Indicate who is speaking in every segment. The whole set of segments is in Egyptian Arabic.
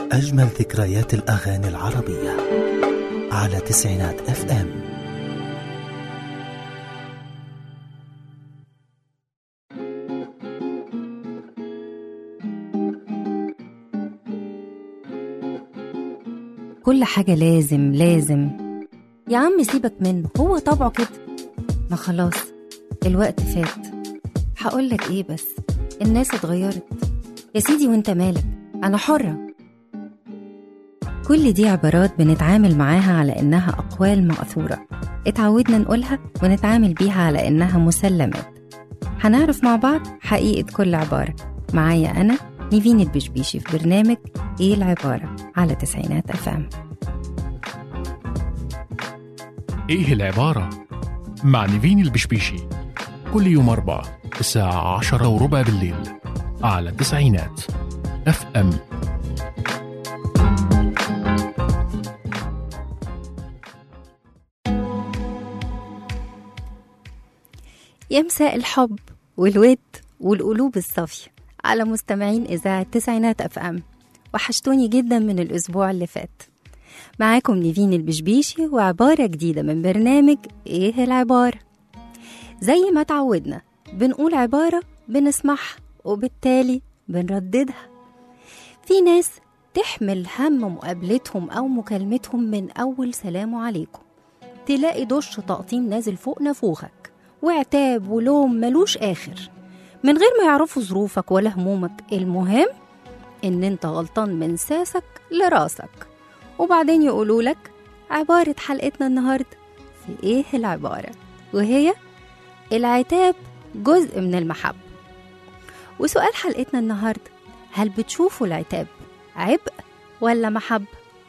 Speaker 1: أجمل ذكريات الأغاني العربية على تسعينات اف ام
Speaker 2: كل حاجة لازم لازم يا عم سيبك منه هو طبعه كده ما خلاص الوقت فات هقولك ايه بس الناس اتغيرت يا سيدي وانت مالك انا حرة كل دي عبارات بنتعامل معاها على انها اقوال مأثورة اتعودنا نقولها ونتعامل بيها على انها مسلمات هنعرف مع بعض حقيقة كل عبارة معايا أنا نيفين البشبيشي في برنامج إيه العبارة على تسعينات أف أم
Speaker 3: إيه العبارة؟ مع نيفين البشبيشي كل يوم أربعة الساعة عشرة وربع بالليل على تسعينات اف ام
Speaker 2: يا مساء الحب والود والقلوب الصافية على مستمعين إذاعة تسعينات أف أم وحشتوني جدا من الأسبوع اللي فات معاكم نيفين البشبيشي وعبارة جديدة من برنامج إيه العبارة زي ما تعودنا بنقول عبارة بنسمعها وبالتالي بنرددها في ناس تحمل هم مقابلتهم أو مكالمتهم من أول سلام عليكم تلاقي دش تقطيم نازل فوق نافوخك وعتاب ولوم ملوش آخر من غير ما يعرفوا ظروفك ولا همومك المهم إن أنت غلطان من ساسك لراسك وبعدين يقولوا لك عبارة حلقتنا النهاردة في إيه العبارة وهي العتاب جزء من المحبة وسؤال حلقتنا النهاردة هل بتشوفوا العتاب عبء ولا محبة؟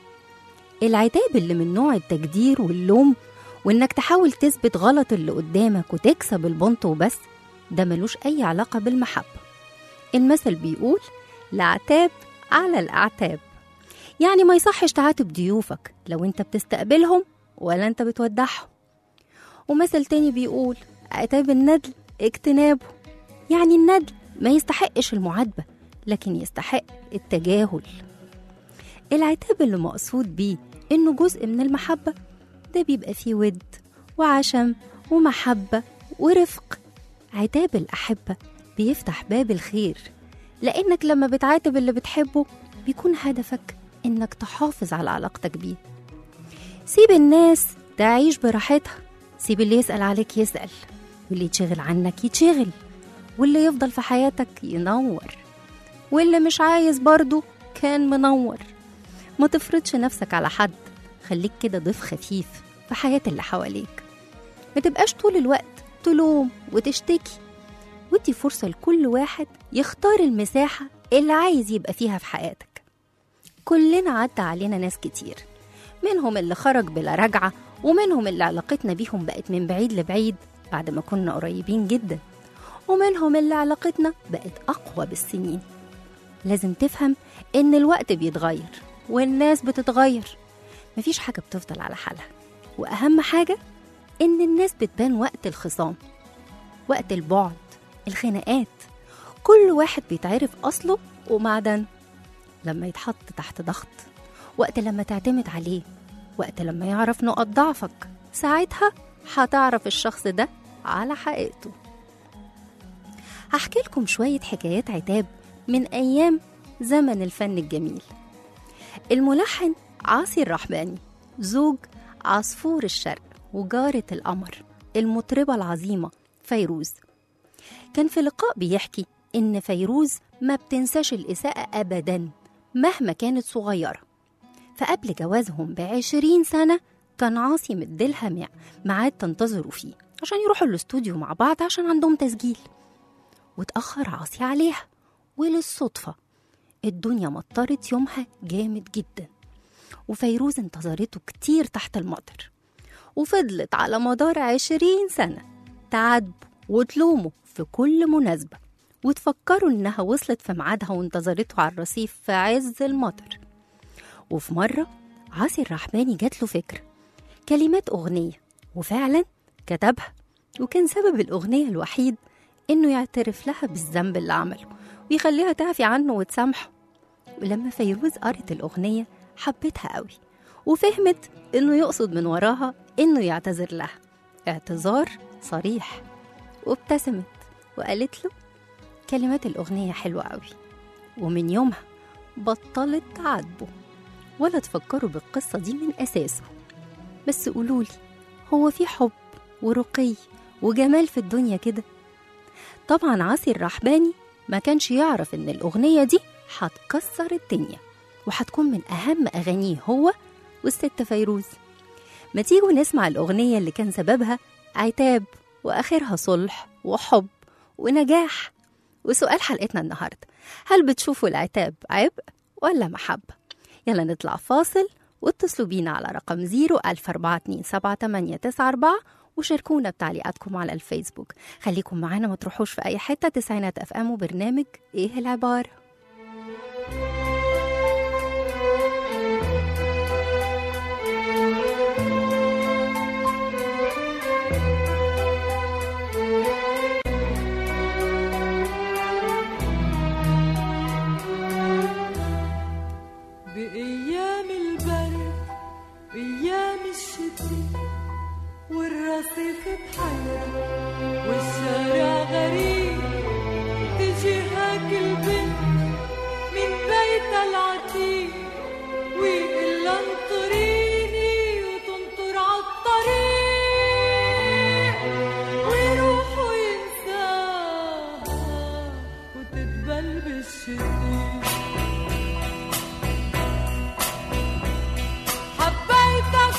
Speaker 2: العتاب اللي من نوع التجدير واللوم وإنك تحاول تثبت غلط اللي قدامك وتكسب البنط وبس ده ملوش أي علاقة بالمحبة المثل بيقول العتاب على الأعتاب يعني ما يصحش تعاتب ضيوفك لو انت بتستقبلهم ولا انت بتودعهم ومثل تاني بيقول عتاب الندل اجتنابه يعني الندل ما يستحقش المعاتبة لكن يستحق التجاهل العتاب اللي مقصود بيه انه جزء من المحبة ده بيبقى فيه ود وعشم ومحبة ورفق عتاب الأحبة بيفتح باب الخير لأنك لما بتعاتب اللي بتحبه بيكون هدفك إنك تحافظ على علاقتك بيه سيب الناس تعيش براحتها سيب اللي يسأل عليك يسأل واللي يتشغل عنك يتشغل واللي يفضل في حياتك ينور واللي مش عايز برضه كان منور ما تفرضش نفسك على حد خليك كده ضيف خفيف في حياة اللي حواليك ما تبقاش طول الوقت تلوم وتشتكي ودي فرصة لكل واحد يختار المساحة اللي عايز يبقى فيها في حياتك كلنا عدى علينا ناس كتير منهم اللي خرج بلا رجعة ومنهم اللي علاقتنا بيهم بقت من بعيد لبعيد بعد ما كنا قريبين جدا ومنهم اللي علاقتنا بقت أقوى بالسنين لازم تفهم إن الوقت بيتغير والناس بتتغير مفيش حاجة بتفضل على حالها وأهم حاجة إن الناس بتبان وقت الخصام وقت البعد الخناقات كل واحد بيتعرف أصله ومعدنه لما يتحط تحت ضغط وقت لما تعتمد عليه وقت لما يعرف نقط ضعفك ساعتها هتعرف الشخص ده على حقيقته هحكي لكم شوية حكايات عتاب من أيام زمن الفن الجميل الملحن عاصي الرحباني زوج عصفور الشرق وجارة القمر المطربة العظيمة فيروز كان في لقاء بيحكي إن فيروز ما بتنساش الإساءة أبدا مهما كانت صغيرة فقبل جوازهم بعشرين سنة كان عاصي مديلها مع- ميعاد تنتظروا فيه عشان يروحوا الاستوديو مع بعض عشان عندهم تسجيل واتأخر عاصي عليها وللصدفة الدنيا مطرت يومها جامد جدا وفيروز انتظرته كتير تحت المطر وفضلت على مدار عشرين سنة تعاتبه وتلومه في كل مناسبة وتفكروا إنها وصلت في ميعادها وانتظرته على الرصيف في عز المطر وفي مرة عاصي الرحماني جات له فكرة كلمات أغنية وفعلا كتبها وكان سبب الأغنية الوحيد إنه يعترف لها بالذنب اللي عمله ويخليها تعفي عنه وتسامحه ولما فيروز قرت الأغنية حبتها قوي وفهمت إنه يقصد من وراها إنه يعتذر لها اعتذار صريح وابتسمت وقالت له كلمات الأغنية حلوة قوي ومن يومها بطلت تعاتبه ولا تفكروا بالقصة دي من أساسه بس قولولي هو في حب ورقي وجمال في الدنيا كده طبعا عاصي الرحباني ما كانش يعرف ان الأغنية دي هتكسر الدنيا وهتكون من أهم أغانيه هو والست فيروز ما تيجوا نسمع الأغنية اللي كان سببها عتاب وآخرها صلح وحب ونجاح وسؤال حلقتنا النهاردة هل بتشوفوا العتاب عبء ولا محبة؟ يلا نطلع فاصل واتصلوا بينا على رقم 014278994 وشاركونا بتعليقاتكم على الفيسبوك خليكم معانا ما تروحوش في أي حتة تسعينات أف أم وبرنامج إيه العبارة
Speaker 4: بأيام البرد أيام الشتاء والرصيف بحيرة والشارع غريب تجي هاك البنت من بيتها العتيق ويقول لها انطريني وتنطر عالطريق ويروحوا ينساها وتدبل بالشتيق حبيتك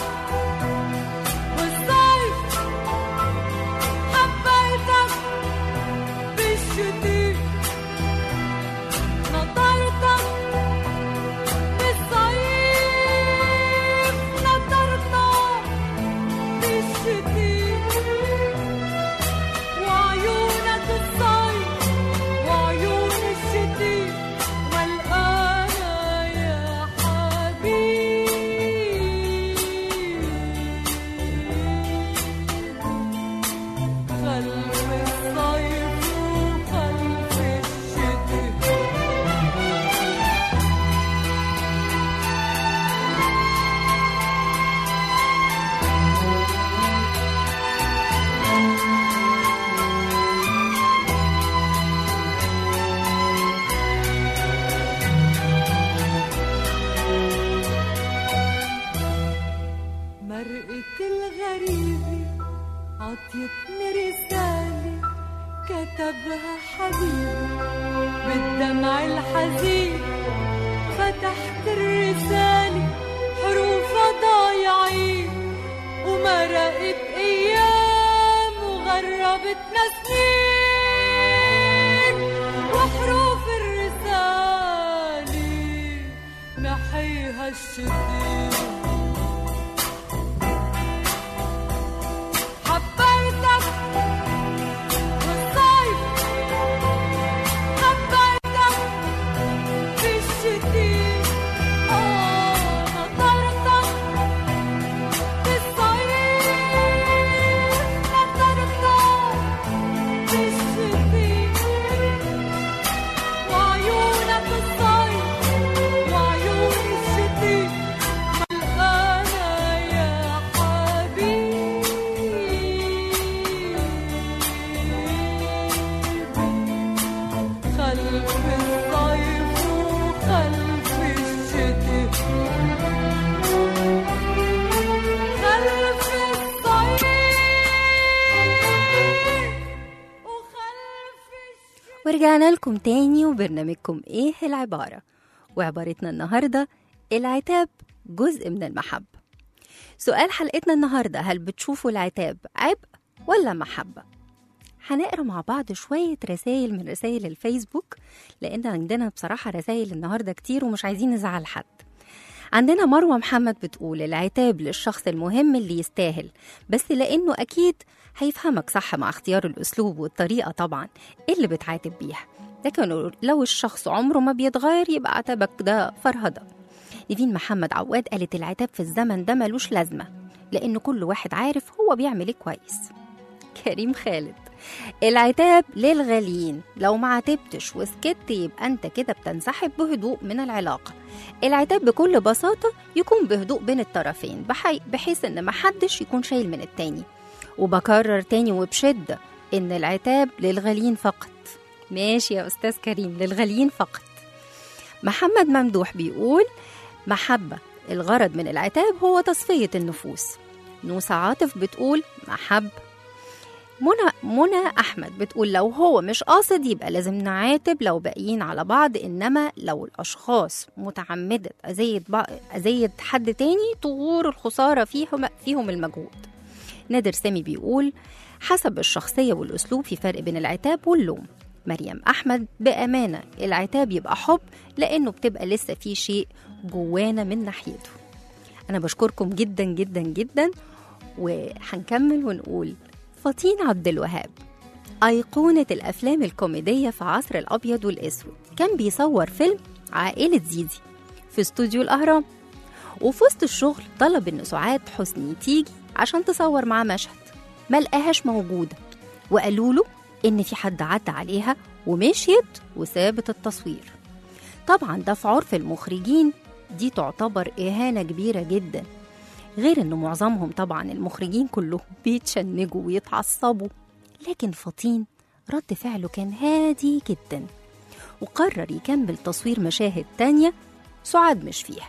Speaker 4: بالصيف حبيتك بالشتي نطرتك بالصيف نطرتك بالشتي وعيونك الصيف وعيون الشتي والأنا يا حبيبي خلف الصيف وخلف الشتي مرقة الغريبة عطيتني رسالة كتبها حبيبي بالدمع الحزين فتحت الرسالة حروفها ضايعين ومرقت أيام وغربتنا سنين وحروف الرسالة نحيها الشتيت حبيتك بالصيف حبيتك بالشتي آه نطرتك بالصيف نطرتك بالشتي وعيونك الصيف وعيون الشتي ملقانا يا حبيبي خلف الصيف وخلف الشتي خلف الصيف وخلف الشتي
Speaker 2: ورجعنا لكم تاني وبرنامجكم ايه العبارة وعبارتنا النهاردة العتاب جزء من المحبة سؤال حلقتنا النهاردة هل بتشوفوا العتاب عبء ولا محبة هنقرا مع بعض شوية رسائل من رسائل الفيسبوك لأن عندنا بصراحة رسائل النهاردة كتير ومش عايزين نزعل حد عندنا مروة محمد بتقول العتاب للشخص المهم اللي يستاهل بس لأنه أكيد هيفهمك صح مع اختيار الأسلوب والطريقة طبعا اللي بتعاتب بيها لكن لو الشخص عمره ما بيتغير يبقى عتابك ده فرهدة نيفين محمد عواد قالت العتاب في الزمن ده ملوش لازمة لأن كل واحد عارف هو بيعمل ايه كويس كريم خالد العتاب للغاليين لو ما عاتبتش وسكت يبقى انت كده بتنسحب بهدوء من العلاقة العتاب بكل بساطة يكون بهدوء بين الطرفين بحي... بحيث ان محدش يكون شايل من التاني وبكرر تاني وبشدة ان العتاب للغاليين فقط ماشي يا استاذ كريم للغاليين فقط محمد ممدوح بيقول محبة الغرض من العتاب هو تصفية النفوس نوسة عاطف بتقول محب منى منى احمد بتقول لو هو مش قاصد يبقى لازم نعاتب لو باقيين على بعض انما لو الاشخاص متعمده اذيه بع- اذيه حد تاني تغور الخساره فيهم فيهم المجهود نادر سامي بيقول حسب الشخصيه والاسلوب في فرق بين العتاب واللوم مريم احمد بامانه العتاب يبقى حب لانه بتبقى لسه في شيء جوانا من ناحيته انا بشكركم جدا جدا جدا وهنكمل ونقول فطين عبد الوهاب أيقونة الأفلام الكوميدية في عصر الأبيض والأسود كان بيصور فيلم عائلة زيزي في استوديو الأهرام وفي وسط الشغل طلب إن سعاد حسني تيجي عشان تصور معاه مشهد ملقاهاش موجودة وقالوا له إن في حد عدى عليها ومشيت وسابت التصوير طبعا ده في عرف المخرجين دي تعتبر إهانة كبيرة جدا غير إن معظمهم طبعا المخرجين كلهم بيتشنجوا ويتعصبوا لكن فطين رد فعله كان هادي جدا وقرر يكمل تصوير مشاهد تانية سعاد مش فيها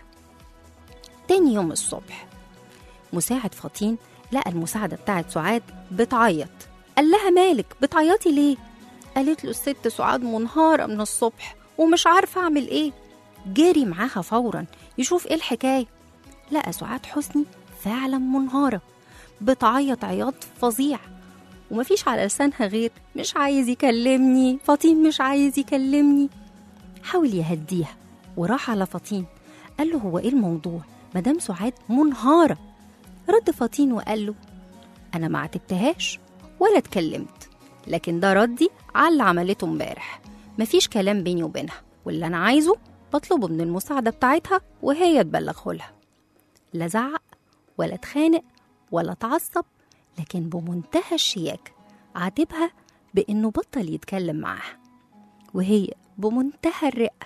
Speaker 2: تاني يوم الصبح مساعد فطين لقى المساعدة بتاعت سعاد بتعيط قال لها مالك بتعيطي ليه؟ قالت له الست سعاد منهارة من الصبح ومش عارفة أعمل إيه جري معاها فورا يشوف إيه الحكاية لقى سعاد حسني فعلا منهارة بتعيط عياط فظيع ومفيش على لسانها غير مش عايز يكلمني فطين مش عايز يكلمني حاول يهديها وراح على فطين قال له هو ايه الموضوع مدام سعاد منهارة رد فطين وقال له أنا ما عاتبتهاش ولا اتكلمت لكن ده ردي على اللي عملته امبارح مفيش كلام بيني وبينها واللي أنا عايزه بطلبه من المساعدة بتاعتها وهي تبلغه لها لا زعق ولا اتخانق ولا اتعصب لكن بمنتهى الشياكة عاتبها بإنه بطل يتكلم معاها وهي بمنتهى الرقة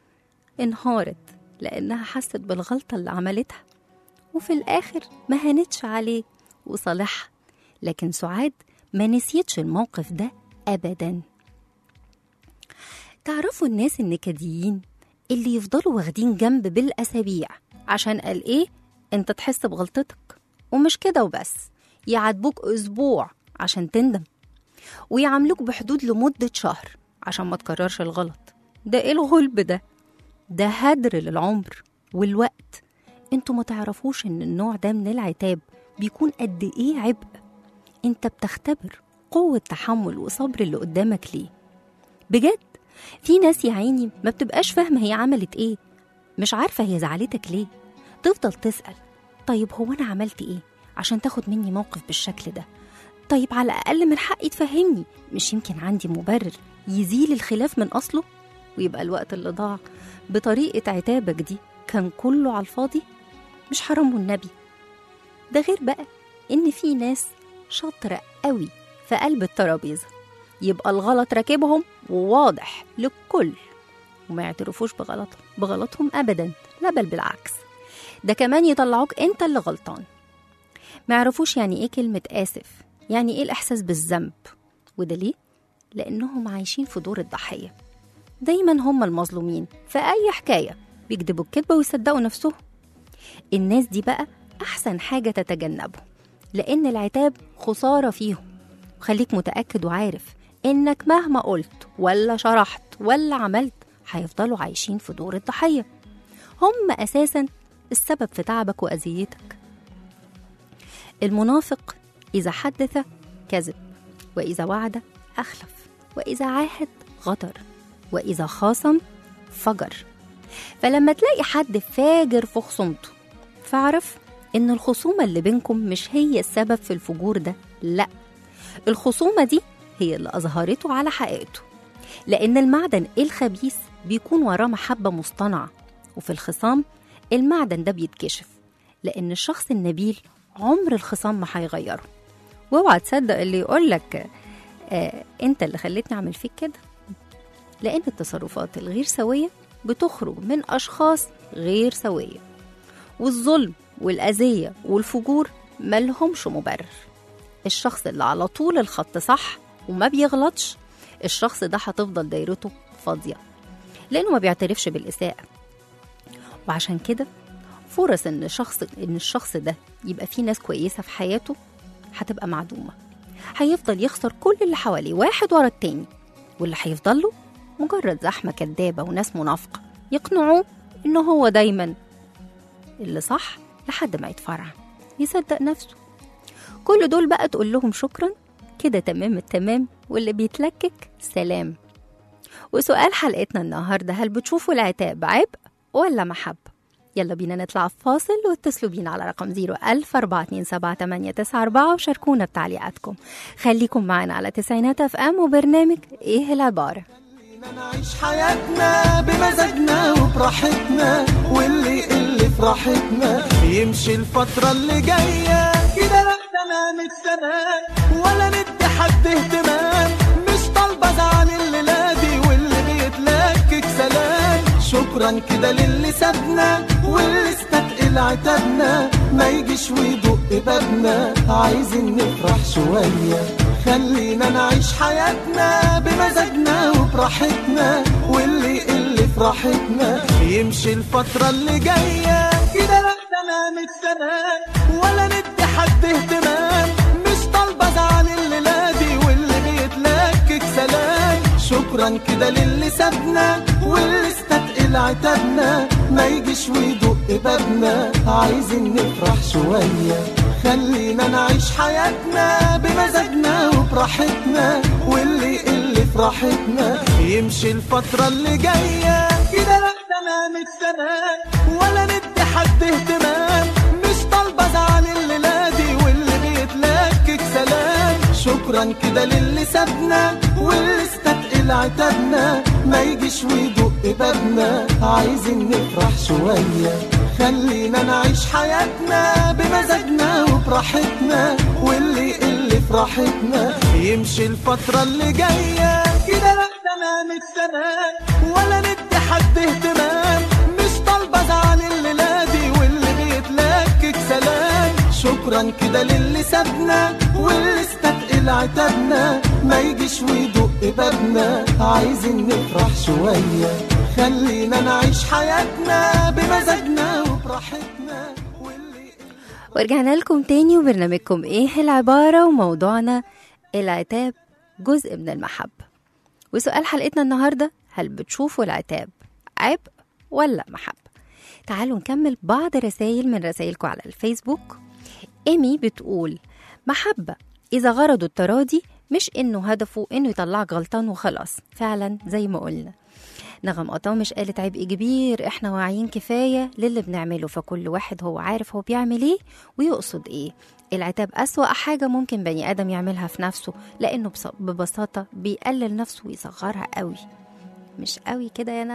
Speaker 2: انهارت لأنها حست بالغلطة اللي عملتها وفي الآخر ما هانتش عليه وصالحها لكن سعاد ما نسيتش الموقف ده أبدا تعرفوا الناس النكديين اللي يفضلوا واخدين جنب بالأسابيع عشان قال إيه أنت تحس بغلطتك ومش كده وبس يعاتبوك أسبوع عشان تندم ويعاملوك بحدود لمدة شهر عشان ما تكررش الغلط ده إيه الغلب ده ده هدر للعمر والوقت انتوا ما تعرفوش ان النوع ده من العتاب بيكون قد ايه عبء انت بتختبر قوة تحمل وصبر اللي قدامك ليه بجد في ناس يا عيني ما بتبقاش فاهمة هي عملت ايه مش عارفة هي زعلتك ليه تفضل تسأل طيب هو أنا عملت ايه عشان تاخد مني موقف بالشكل ده طيب على الأقل من حقي تفهمني مش يمكن عندي مبرر يزيل الخلاف من أصله ويبقى الوقت اللي ضاع بطريقة عتابك دي كان كله على الفاضي مش حرام والنبي ده غير بقى إن في ناس شاطرة قوي في قلب الترابيزة يبقى الغلط راكبهم وواضح للكل وما يعترفوش بغلطهم بغلطهم أبدا لا بل بالعكس ده كمان يطلعوك أنت اللي غلطان ما يعرفوش يعني إيه كلمة آسف يعني إيه الإحساس بالذنب وده ليه؟ لأنهم عايشين في دور الضحية دايما هم المظلومين في أي حكاية بيكذبوا الكذبة ويصدقوا نفسهم الناس دي بقى أحسن حاجة تتجنبهم لأن العتاب خسارة فيهم وخليك متأكد وعارف إنك مهما قلت ولا شرحت ولا عملت هيفضلوا عايشين في دور الضحية هم أساسا السبب في تعبك وأذيتك المنافق إذا حدث كذب وإذا وعد أخلف وإذا عاهد غدر وإذا خاصم فجر فلما تلاقي حد فاجر في خصومته فاعرف إن الخصومة اللي بينكم مش هي السبب في الفجور ده لأ الخصومة دي هي اللي أظهرته على حقيقته لأن المعدن الخبيث بيكون وراه محبة مصطنعة وفي الخصام المعدن ده بيتكشف لأن الشخص النبيل عمر الخصام ما هيغيره واوعى تصدق اللي يقولك آه انت اللي خليتني اعمل فيك كده لان التصرفات الغير سويه بتخرج من اشخاص غير سويه والظلم والاذيه والفجور ملهمش مبرر الشخص اللي على طول الخط صح وما بيغلطش الشخص ده هتفضل دايرته فاضيه لانه ما بيعترفش بالاساءه وعشان كده فرص ان شخص ان الشخص ده يبقى فيه ناس كويسه في حياته هتبقى معدومه هيفضل يخسر كل اللي حواليه واحد ورا التاني واللي هيفضل له مجرد زحمه كدابه وناس منافقه يقنعوه ان هو دايما اللي صح لحد ما يتفرع يصدق نفسه كل دول بقى تقول لهم شكرا كده تمام التمام واللي بيتلكك سلام وسؤال حلقتنا النهاردة هل بتشوفوا العتاب عبء ولا محبة؟ يلا بينا نطلع في فاصل واتصلوا بينا على رقم 01000 427 وشاركونا بتعليقاتكم خليكم معانا على تسعينات اف ام وبرنامج ايه العبارة
Speaker 5: خلينا نعيش حياتنا بمزاجنا وبراحتنا واللي يقل في راحتنا يمشي الفترة اللي جاية كده لا تمام التمام ولا ندي حد اهتمام مش طالبة زعل الليلة دي واللي بيتلكك سلام شكرا كده للي سابنا واللي استتقل عتابنا ما يجيش ويدق بابنا عايزين نفرح شوية خلينا نعيش حياتنا بمزاجنا وبراحتنا واللي يقل في راحتنا يمشي الفترة اللي جاية كده لا تمام التمام ولا ندي حد اهتمام مش طالبة زعل الليلة دي واللي بيتلكك سلام شكرا كده للي سابنا واللي استتقل عتابنا ما يجيش ويدق بابنا عايزين نفرح شوية خلينا نعيش حياتنا بمزاجنا وبراحتنا واللي يقل في راحتنا يمشي الفترة اللي جاية كده لا تمام التمام ولا ندي حد اهتمام مش طالبة زعل الليلة دي واللي بيتلكك سلام شكرا كده للي سابنا واللي استتقل عتابنا ما يجيش ويدق بابنا عايزين نفرح شوية خلينا نعيش حياتنا بمزاجنا وبراحتنا واللي يقل في راحتنا يمشي الفترة اللي جاية كده لا تمام التمام ولا ندي حد اهتمام مش طالبة زعل الليلة دي واللي بيتلكك سلام شكرا كده للي سابنا واللي استتقل عتابنا ما يجيش ويدق بابنا عايزين نفرح شوية خلينا نعيش حياتنا بمزاجنا وبراحتنا واللي
Speaker 2: ورجعنا لكم تاني وبرنامجكم ايه العبارة وموضوعنا العتاب جزء من المحبة وسؤال حلقتنا النهاردة هل بتشوفوا العتاب عبء ولا محبة تعالوا نكمل بعض رسائل من رسائلكم على الفيسبوك ايمي بتقول محبة إذا غرضه التراضي مش إنه هدفه إنه يطلعك غلطان وخلاص فعلا زي ما قلنا نغم قطامش قالت عبء كبير احنا واعيين كفاية للي بنعمله فكل واحد هو عارف هو بيعمل ايه ويقصد ايه العتاب أسوأ حاجة ممكن بني آدم يعملها في نفسه لأنه بص- ببساطة بيقلل نفسه ويصغرها قوي مش قوي كده يا نغم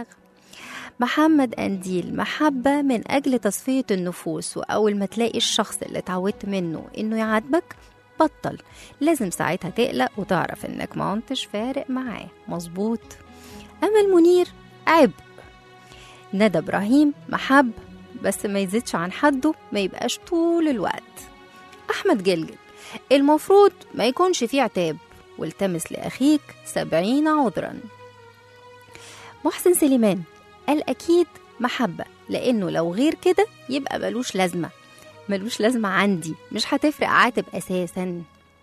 Speaker 2: محمد أنديل محبة من أجل تصفية النفوس وأول ما تلاقي الشخص اللي اتعودت منه إنه يعاتبك بطل لازم ساعتها تقلق وتعرف إنك ما كنتش فارق معاه مظبوط أمل منير عبء ندى إبراهيم محب بس ما يزيدش عن حده ما يبقاش طول الوقت أحمد جلجل المفروض ما يكونش فيه عتاب والتمس لأخيك سبعين عذرا محسن سليمان قال أكيد محبة لأنه لو غير كده يبقى ملوش لازمة ملوش لازمة عندي مش هتفرق عاتب أساسا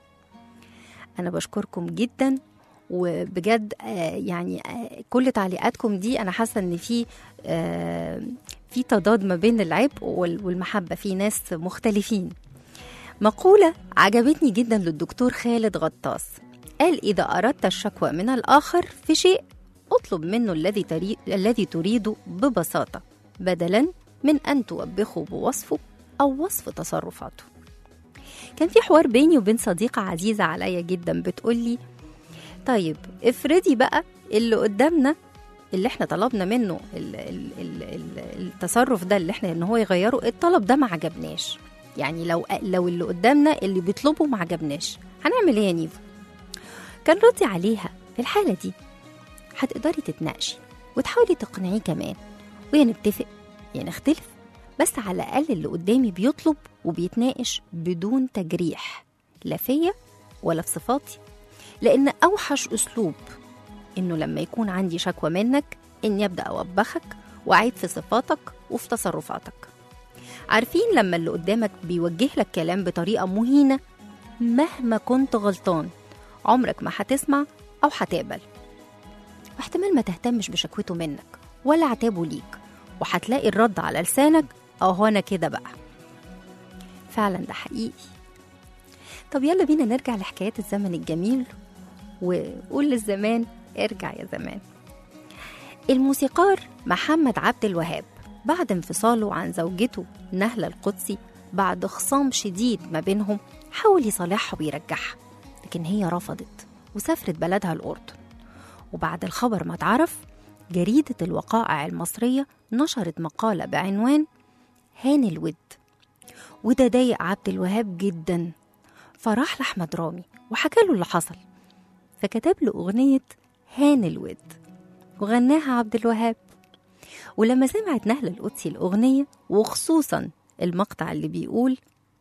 Speaker 2: أنا بشكركم جدا وبجد آه، يعني آه، كل تعليقاتكم دي أنا حاسة إن في آه، في تضاد ما بين العبء وال- والمحبة في ناس مختلفين مقولة عجبتني جدا للدكتور خالد غطاس قال إذا أردت الشكوى من الآخر في شيء اطلب منه الذي تري... الذي تريده ببساطة بدلا من أن توبخه بوصفه أو وصف تصرفاته كان في حوار بيني وبين صديقة عزيزة عليا جدا بتقولي طيب افرضي بقى اللي قدامنا اللي احنا طلبنا منه ال ال ال ال التصرف ده اللي احنا ان هو يغيره الطلب ده ما عجبناش يعني لو لو اللي قدامنا اللي بيطلبه ما عجبناش هنعمل ايه يا نيفو كان ردي عليها في الحالة دي هتقدري تتناقشي وتحاولي تقنعيه كمان ويا نتفق يا نختلف بس على الأقل اللي قدامي بيطلب وبيتناقش بدون تجريح لا فيا ولا في صفاتي لأن أوحش أسلوب إنه لما يكون عندي شكوى منك إني أبدأ أوبخك وأعيد في صفاتك وفي تصرفاتك عارفين لما اللي قدامك بيوجه لك كلام بطريقة مهينة مهما كنت غلطان عمرك ما هتسمع أو هتقبل واحتمال ما تهتمش بشكوته منك ولا عتابه ليك وهتلاقي الرد على لسانك أهو أنا كده بقى فعلا ده حقيقي طب يلا بينا نرجع لحكايات الزمن الجميل وقول للزمان ارجع يا زمان الموسيقار محمد عبد الوهاب بعد انفصاله عن زوجته نهلة القدسي بعد خصام شديد ما بينهم حاول يصالحها ويرجعها لكن هي رفضت وسافرت بلدها الأردن وبعد الخبر ما اتعرف جريدة الوقائع المصرية نشرت مقالة بعنوان هان الود وده ضايق عبد الوهاب جدا فراح لأحمد رامي وحكى له اللي حصل فكتب له أغنية هان الود وغناها عبد الوهاب ولما سمعت نهلة القدسي الأغنية وخصوصا المقطع اللي بيقول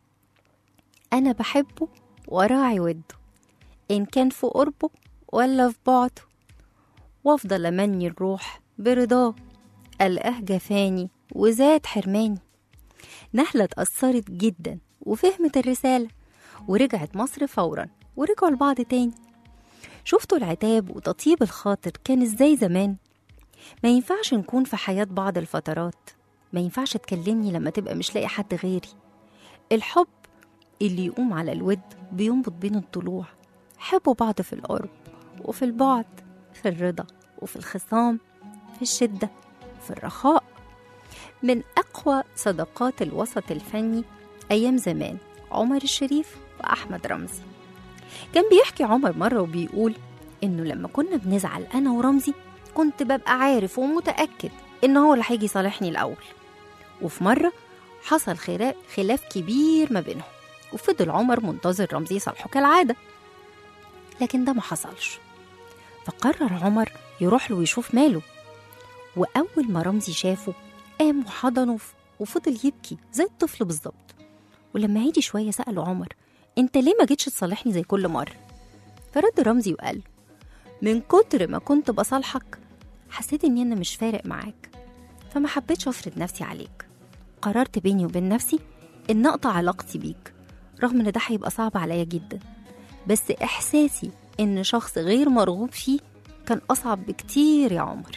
Speaker 2: أنا بحبه وراعي وده إن كان في قربه ولا في بعده وافضل أمني الروح برضاه ألقاه جفاني وزاد حرماني نهلة اتأثرت جدا وفهمت الرسالة ورجعت مصر فورا ورجعوا لبعض تاني شفتوا العتاب وتطيب الخاطر كان ازاي زمان ما ينفعش نكون في حياة بعض الفترات ما ينفعش تكلمني لما تبقى مش لاقي حد غيري الحب اللي يقوم على الود بينبض بين الضلوع حبوا بعض في القرب وفي البعد في الرضا وفي الخصام في الشدة في الرخاء من أقوى صداقات الوسط الفني أيام زمان عمر الشريف وأحمد رمزي كان بيحكي عمر مرة وبيقول إنه لما كنا بنزعل أنا ورمزي كنت ببقى عارف ومتأكد إن هو اللي هيجي يصالحني الأول وفي مرة حصل خلا- خلاف كبير ما بينهم وفضل عمر منتظر رمزي يصالحه كالعادة لكن ده ما حصلش فقرر عمر يروح له ويشوف ماله وأول ما رمزي شافه قام وحضنه ف- وفضل يبكي زي الطفل بالظبط ولما هدي شوية سأله عمر انت ليه ما جيتش تصالحني زي كل مرة فرد رمزي وقال من كتر ما كنت بصالحك حسيت اني انا مش فارق معاك فما حبيتش افرض نفسي عليك قررت بيني وبين نفسي ان اقطع علاقتي بيك رغم ان ده هيبقى صعب عليا جدا بس احساسي ان شخص غير مرغوب فيه كان اصعب بكتير يا عمر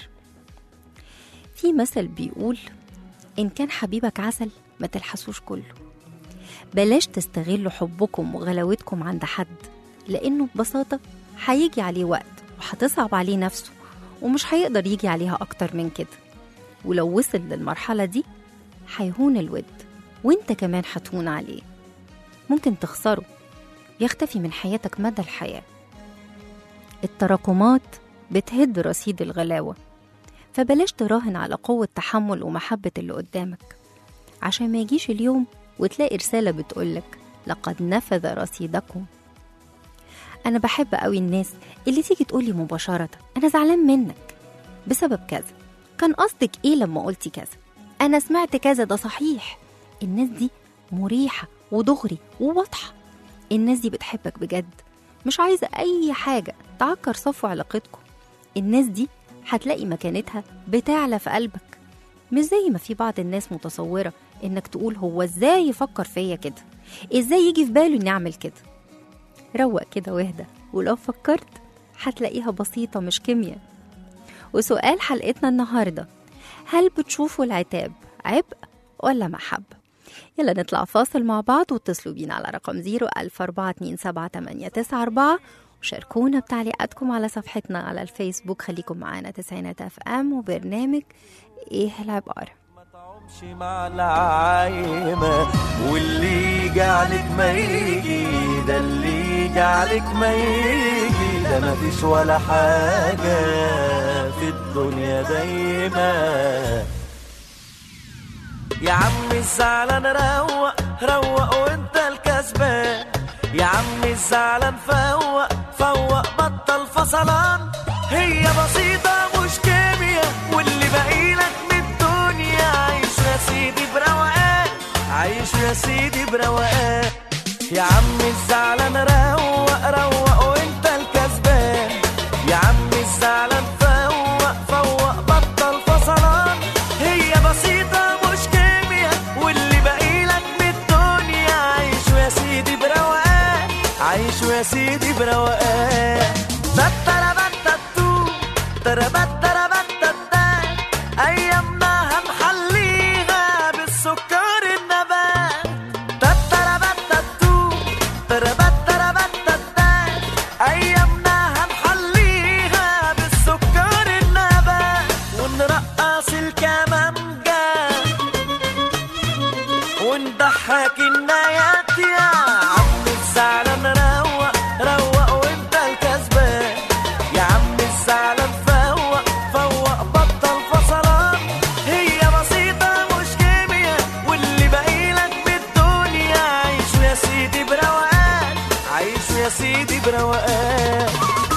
Speaker 2: في مثل بيقول ان كان حبيبك عسل ما تلحسوش كله بلاش تستغلوا حبكم وغلاوتكم عند حد لانه ببساطه هيجي عليه وقت وهتصعب عليه نفسه ومش هيقدر يجي عليها اكتر من كده ولو وصل للمرحله دي هيهون الود وانت كمان هتهون عليه ممكن تخسره يختفي من حياتك مدى الحياه التراكمات بتهد رصيد الغلاوه فبلاش تراهن على قوه تحمل ومحبه اللي قدامك عشان ما يجيش اليوم وتلاقي رسالة بتقولك لقد نفذ رصيدكم أنا بحب قوي الناس اللي تيجي تقولي مباشرة أنا زعلان منك بسبب كذا كان قصدك إيه لما قلتي كذا أنا سمعت كذا ده صحيح الناس دي مريحة ودغري وواضحة الناس دي بتحبك بجد مش عايزة أي حاجة تعكر صفو علاقتكم الناس دي هتلاقي مكانتها بتعلى في قلبك مش زي ما في بعض الناس متصورة إنك تقول هو إزاي يفكر فيا كده إزاي يجي في باله إني أعمل كده روق كده واهدى ولو فكرت هتلاقيها بسيطة مش كيمياء وسؤال حلقتنا النهاردة هل بتشوفوا العتاب عبء ولا محبة؟ يلا نطلع فاصل مع بعض واتصلوا بينا على رقم 0 وشاركونا بتعليقاتكم على صفحتنا على الفيسبوك خليكم معانا تسعينات اف ام وبرنامج ايه العبارة
Speaker 6: ما تعومش مع العايمة واللي يجي عليك ما يجي ده اللي يجي عليك ما يجي ده ما فيش ولا حاجة في الدنيا دايما يا عم الزعلان روق روق وانت الكسبان يا عم الزعلان فوق فوق بطل فصلان هي بسيطة مش كيمياء واللي باقيلك من الدنيا عايش يا سيدي بروقان عايش يا سيدي بروقان يا عم الزعلان روق روق وانت الكسبان يا عم الزعلان فوق فوق بطل فصلان هي بسيطة مش كيمياء واللي باقيلك من الدنيا عايش يا سيدي بروقان عايش يا سيدي بروقان تتربتتو تربتربتتا ايامنا هنحليها بالسكر النبات تتربتتو تربتربتتا ايامنا هنحليها بالسكر النبات ونرقص الكمانجا ونضحك النايات يا عم الزعلان روق روق وانت الكسبان يا عم الزعلان فوق فوق بطل فصلان هي بسيطة مش كيمياء واللي باقيلك بالدنيا عايش يا سيدي بروقان عايش يا سيدي بروقان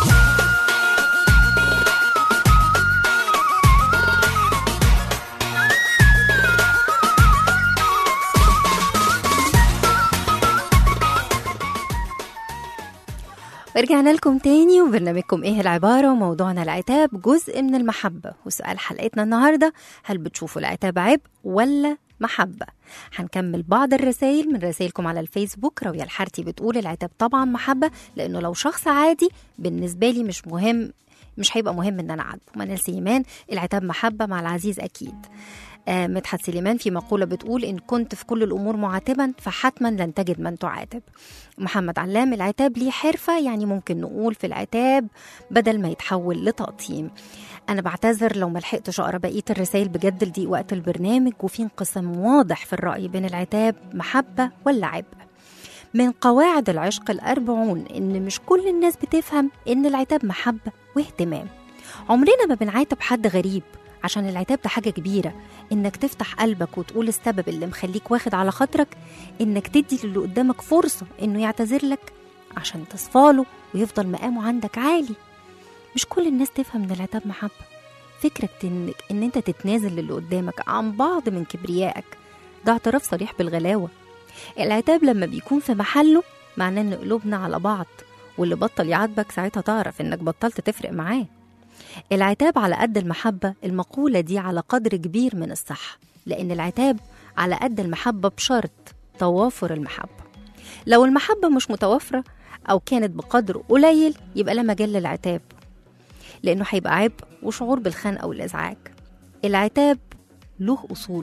Speaker 2: ورجعنا لكم تاني وبرنامجكم ايه العبارة وموضوعنا العتاب جزء من المحبة وسؤال حلقتنا النهاردة هل بتشوفوا العتاب عيب ولا محبة هنكمل بعض الرسائل من رسائلكم على الفيسبوك راوية الحارتي بتقول العتاب طبعا محبة لأنه لو شخص عادي بالنسبة لي مش مهم مش هيبقى مهم ان انا اعاتبه منال سليمان العتاب محبة مع العزيز اكيد آه، مدحت سليمان في مقولة بتقول إن كنت في كل الأمور معاتبا فحتما لن تجد من تعاتب محمد علام العتاب ليه حرفة يعني ممكن نقول في العتاب بدل ما يتحول لتقطيم أنا بعتذر لو ملحقتش أقرأ بقية الرسائل بجد لضيق وقت البرنامج وفي انقسام واضح في الرأي بين العتاب محبة ولا عبء من قواعد العشق الأربعون إن مش كل الناس بتفهم إن العتاب محبة واهتمام عمرنا ما بنعاتب حد غريب عشان العتاب ده حاجة كبيرة إنك تفتح قلبك وتقول السبب اللي مخليك واخد على خاطرك إنك تدي للي قدامك فرصة إنه يعتذر لك عشان تصفاله ويفضل مقامه عندك عالي مش كل الناس تفهم إن العتاب محبة فكرك إنك إن أنت تتنازل للي قدامك عن بعض من كبريائك ده اعتراف صريح بالغلاوة العتاب لما بيكون في محله معناه إن قلوبنا على بعض واللي بطل يعاتبك ساعتها تعرف إنك بطلت تفرق معاه العتاب على قد المحبة المقولة دي على قدر كبير من الصحة لأن العتاب على قد المحبة بشرط توافر المحبة لو المحبة مش متوافرة أو كانت بقدر قليل يبقى لا مجال للعتاب لأنه هيبقى عبء وشعور بالخنقة والإزعاج العتاب له أصول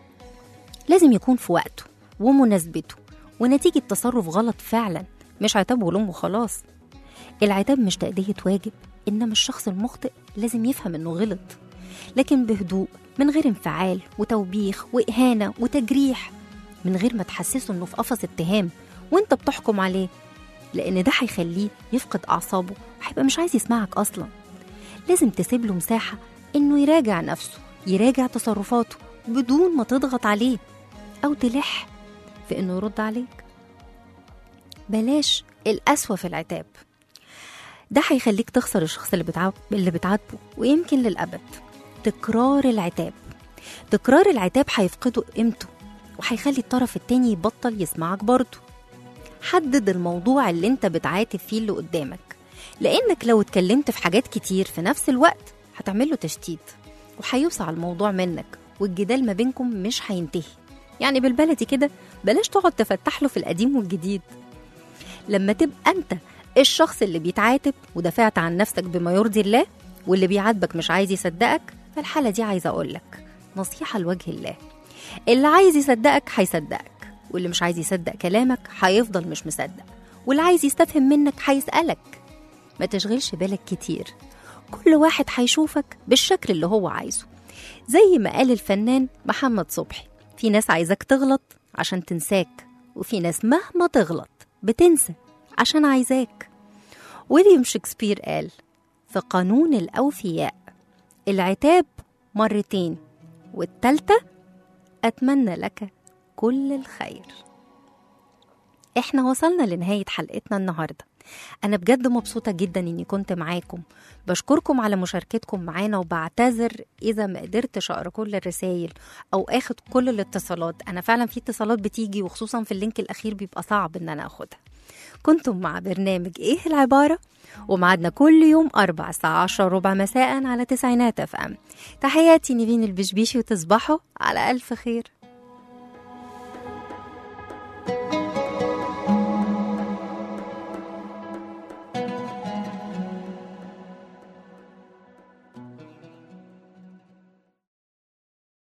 Speaker 2: لازم يكون في وقته ومناسبته ونتيجة تصرف غلط فعلا مش عتاب ولوم وخلاص العتاب مش تأدية واجب إنما الشخص المخطئ لازم يفهم إنه غلط لكن بهدوء من غير انفعال وتوبيخ وإهانة وتجريح من غير ما تحسسه إنه في قفص اتهام وإنت بتحكم عليه لأن ده هيخليه يفقد أعصابه هيبقى مش عايز يسمعك أصلا لازم تسيب له مساحة إنه يراجع نفسه يراجع تصرفاته بدون ما تضغط عليه أو تلح في إنه يرد عليك بلاش القسوة في العتاب ده هيخليك تخسر الشخص اللي بتعب اللي بتعاتبه ويمكن للأبد تكرار العتاب تكرار العتاب هيفقده قيمته وهيخلي الطرف التاني يبطل يسمعك برضه حدد الموضوع اللي انت بتعاتب فيه اللي قدامك لانك لو اتكلمت في حاجات كتير في نفس الوقت هتعمل له تشتيت وهيوسع الموضوع منك والجدال ما بينكم مش هينتهي يعني بالبلدي كده بلاش تقعد تفتح له في القديم والجديد لما تبقى انت الشخص اللي بيتعاتب ودافعت عن نفسك بما يرضي الله واللي بيعاتبك مش عايز يصدقك فالحالة دي عايزة أقولك نصيحة لوجه الله اللي عايز يصدقك هيصدقك واللي مش عايز يصدق كلامك هيفضل مش مصدق واللي عايز يستفهم منك هيسألك ما تشغلش بالك كتير كل واحد هيشوفك بالشكل اللي هو عايزه زي ما قال الفنان محمد صبحي في ناس عايزك تغلط عشان تنساك وفي ناس مهما تغلط بتنسى عشان عايزاك ويليام شكسبير قال في قانون الأوفياء العتاب مرتين والتالتة أتمنى لك كل الخير احنا وصلنا لنهاية حلقتنا النهاردة أنا بجد مبسوطة جدا إني كنت معاكم بشكركم على مشاركتكم معانا وبعتذر إذا ما قدرتش أقرأ كل الرسايل أو أخد كل الاتصالات أنا فعلا في اتصالات بتيجي وخصوصا في اللينك الأخير بيبقى صعب إن أنا أخدها كنتم مع برنامج إيه العبارة ومعادنا كل يوم أربع الساعة عشرة ربع مساء على تسعينات أف أم تحياتي نيفين البشبيشي وتصبحوا على ألف خير